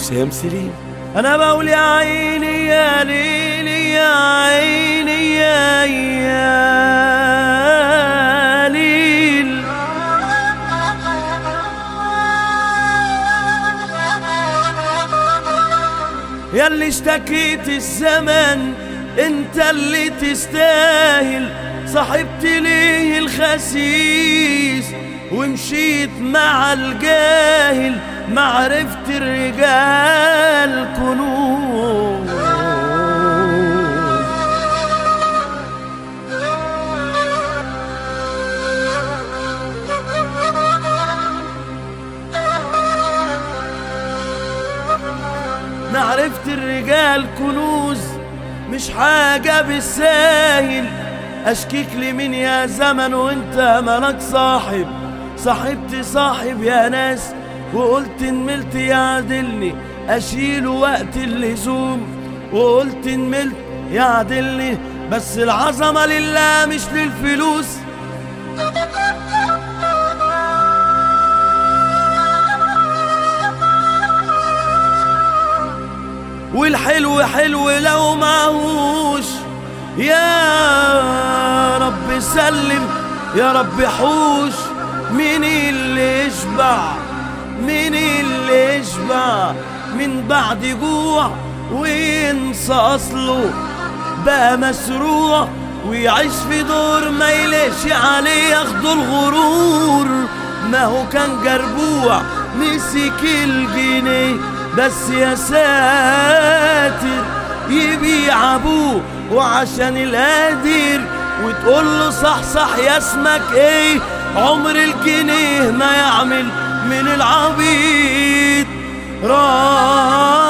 حسام سليم انا بقول يا عيني يا ليلي يا عيني يا يا ليل يا اللي اشتكيت الزمن انت اللي تستاهل صاحبت ليه الخسيس ومشيت مع الجاهل معرفة الرجال كنوز معرفة الرجال كنوز مش حاجة بالساهل أشكيك لمين يا زمن وانت مالك صاحب صاحبت صاحب يا ناس وقلت ان ملت يعدلني أشيله وقت اللزوم وقلت ان ملت يعدلني بس العظمة لله مش للفلوس والحلو حلو لو معهوش يا رب سلم يا رب حوش مين اللي يشبع مين اللي يشبع من بعد جوع وينسى اصله بقى مسروع ويعيش في دور ما يليش عليه ياخده الغرور ما هو كان جربوع مسك الجنيه بس يا ساتر يبيع ابوه وعشان القادر وتقول له صح صح يا اسمك ايه عمر الجنيه ما يعمل من العبيد راح